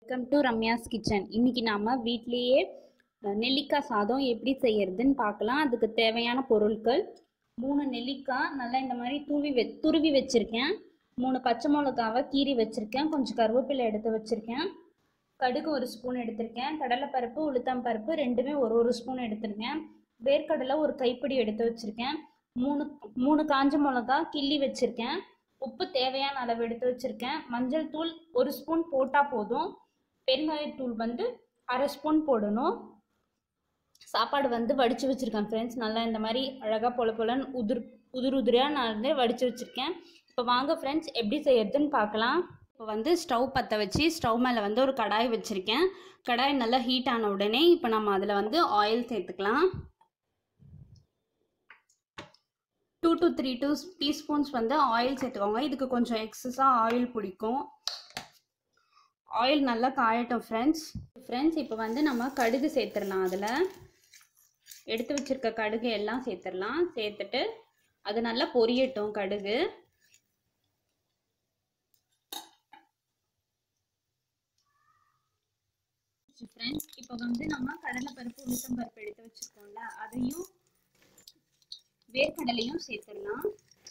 welcome to Ramya's kitchen இன்னைக்கு நாம வீட்லேயே அஹ், நெல்லிக்காய் சாதம் எப்படி செய்யறதுன்னு பார்க்கலாம் அதுக்கு தேவையான பொருட்கள் மூணு நெல்லிக்காய் நல்லா இந்த மாதிரி தூவி வெ துருவி வச்சிருக்கேன் மூணு பச்சை மிளகாவை கீறி வச்சிருக்கேன் கொஞ்சம் கருவேப்பிலை எடுத்து வச்சிருக்கேன் கடுகு ஒரு ஸ்பூன் எடுத்திருக்கேன் கடலைப்பருப்பு உளுத்தம் பருப்பு ரெண்டுமே ஒரு ஒரு ஸ்பூன் எடுத்திருக்கேன் வேர்க்கடலை ஒரு கைப்பிடி எடுத்து வச்சிருக்கேன் மூணு மூணு காஞ்ச மிளகா கிள்ளி வச்சிருக்கேன் உப்பு தேவையான அளவு எடுத்து வச்சிருக்கேன் மஞ்சள் தூள் ஒரு ஸ்பூன் போட்டால் போதும் பெருங்காயத்தூள் வந்து அரை ஸ்பூன் போடணும் சாப்பாடு வந்து வடித்து வச்சுருக்கேன் ஃப்ரெண்ட்ஸ் நல்லா இந்த மாதிரி அழகாக பொல பொலன்னு உதிர் உதிர் உதிரியாக நான் வந்து வடித்து வச்சுருக்கேன் இப்போ வாங்க ஃப்ரெண்ட்ஸ் எப்படி செய்யறதுன்னு பார்க்கலாம் இப்போ வந்து ஸ்டவ் பற்ற வச்சு ஸ்டவ் மேலே வந்து ஒரு கடாய் வச்சுருக்கேன் கடாய் நல்லா ஹீட் ஆன உடனே இப்போ நம்ம அதில் வந்து ஆயில் சேர்த்துக்கலாம் two to three two teaspoons வந்து ஆயில் சேர்த்துக்கோங்க இதுக்கு கொஞ்சம் எக்ஸஸாக ஆயில் பிடிக்கும் ஆயில் நல்லா காயட்டும் ஃப்ரெண்ட்ஸ் ஃப்ரெண்ட்ஸ் இப்போ வந்து நம்ம கடுகு சேர்த்துடலாம் அதில் எடுத்து வச்சிருக்க கடுகு எல்லாம் சேர்த்துடலாம் சேர்த்துட்டு அது நல்லா பொரியட்டும் கடுகு ஃப்ரெண்ட்ஸ் இப்போ வந்து நம்ம கடலை பருப்பு உளுத்தம் பருப்பு எடுத்து வச்சிருக்கோம்ல அதையும் வேர்க்கடலையும் சேர்த்துடலாம்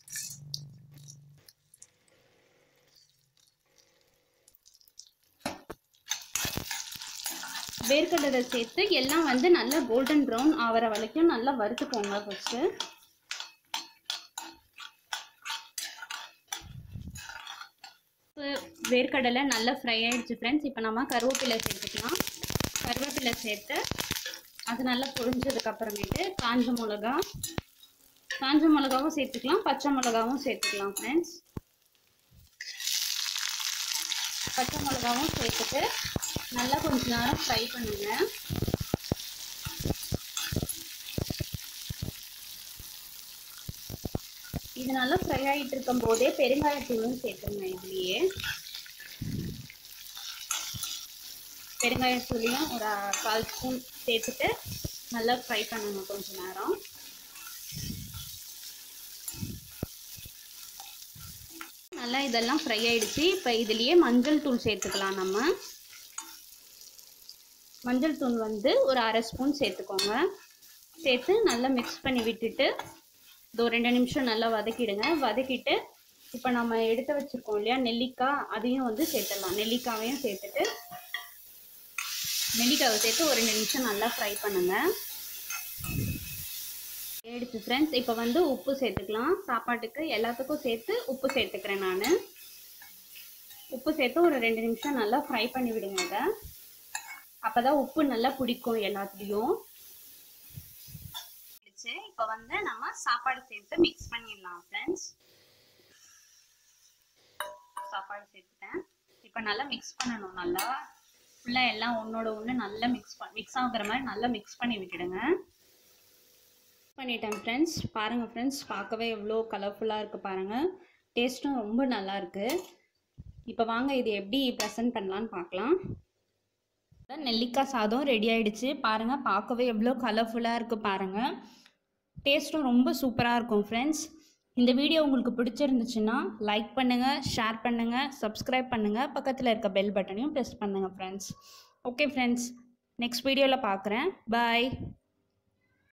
வேர்க்கடலை சேர்த்து எல்லாம் வந்து நல்லா கோல்டன் ப்ரௌன் ஆகிற வரைக்கும் நல்லா வறுத்துக்கோங்க ஃபஸ்ட்டு வேர்க்கடலை நல்லா ஃப்ரை ஆயிடுச்சு ஃப்ரெண்ட்ஸ் இப்போ நம்ம கருவேப்பிலை சேர்த்துக்கலாம் கருவேப்பிலை சேர்த்து அது நல்லா பொரிஞ்சதுக்கு அப்புறமேட்டு காஞ்ச மிளகா காஞ்ச மிளகாவும் சேர்த்துக்கலாம் பச்சை மிளகாவும் சேர்த்துக்கலாம் ஃப்ரெண்ட்ஸ் பச்சை மிளகாவும் சேர்த்துட்டு நல்லா கொஞ்ச நேரம் ஃப்ரை பண்ணுங்க இது நல்லா ஃப்ரை ஆகிட்டு இருக்கும் போதே பெருங்காயத்தூளும் சேர்த்துருங்க இதுலேயே பெருங்காயத்தூளையும் ஒரு கால் ஸ்பூன் சேர்த்துட்டு நல்லா ஃப்ரை பண்ணுங்க கொஞ்ச நேரம் நல்லா இதெல்லாம் ஃப்ரை ஆயிடுச்சு இப்போ இதுலேயே மஞ்சள் தூள் சேர்த்துக்கலாம் நம்ம மஞ்சள் தூள் வந்து ஒரு அரை ஸ்பூன் சேர்த்துக்கோங்க சேர்த்து நல்லா மிக்ஸ் பண்ணி விட்டுட்டு இது ஒரு ரெண்டு நிமிஷம் நல்லா வதக்கிடுங்க வதக்கிட்டு இப்போ நம்ம எடுத்து வச்சுருக்கோம் இல்லையா நெல்லிக்காய் அதையும் வந்து சேர்த்துடலாம் நெல்லிக்காவையும் சேர்த்துட்டு நெல்லிக்காவை சேர்த்து ஒரு ரெண்டு நிமிஷம் நல்லா ஃப்ரை பண்ணுங்கள் எடுத்து ஃப்ரெண்ட்ஸ் இப்போ வந்து உப்பு சேர்த்துக்கலாம் சாப்பாட்டுக்கு எல்லாத்துக்கும் சேர்த்து உப்பு சேர்த்துக்கிறேன் நான் உப்பு சேர்த்து ஒரு ரெண்டு நிமிஷம் நல்லா ஃப்ரை பண்ணி விடுங்க இதை அப்போ தான் உப்பு நல்லா பிடிக்கும் எல்லாத்துலேயும் இப்போ வந்து நம்ம சாப்பாடு சேர்த்து மிக்ஸ் பண்ணிடலாம் ஃப்ரெண்ட்ஸ் சாப்பாடு சேர்த்துட்டேன் இப்போ நல்லா மிக்ஸ் பண்ணணும் நல்லா ஃபுல்லாக எல்லாம் ஒன்றோட ஒன்று நல்லா மிக்ஸ் ப மிக்ஸ் ஆகுற மாதிரி நல்லா மிக்ஸ் பண்ணி விட்டுடுங்க பண்ணிட்டேன் ஃப்ரெண்ட்ஸ் பாருங்கள் ஃப்ரெண்ட்ஸ் பார்க்கவே எவ்வளோ கலர்ஃபுல்லாக இருக்குது பாருங்கள் டேஸ்ட்டும் ரொம்ப நல்லா இருக்குது இப்போ வாங்க இது எப்படி ப்ரெசென்ட் பண்ணலான்னு பார்க்கலாம் நெல்லிக்காய் சாதம் ரெடி ஆயிடுச்சு பாருங்கள் பார்க்கவே எவ்வளோ கலர்ஃபுல்லாக இருக்குது பாருங்கள் டேஸ்ட்டும் ரொம்ப சூப்பராக இருக்கும் ஃப்ரெண்ட்ஸ் இந்த வீடியோ உங்களுக்கு பிடிச்சிருந்துச்சுன்னா லைக் பண்ணுங்கள் ஷேர் பண்ணுங்கள் சப்ஸ்கிரைப் பண்ணுங்கள் பக்கத்தில் இருக்க பெல் பட்டனையும் ப்ரெஸ் பண்ணுங்கள் ஃப்ரெண்ட்ஸ் ஓகே ஃப்ரெண்ட்ஸ் நெக்ஸ்ட் வீடியோவில் பார்க்குறேன் பாய்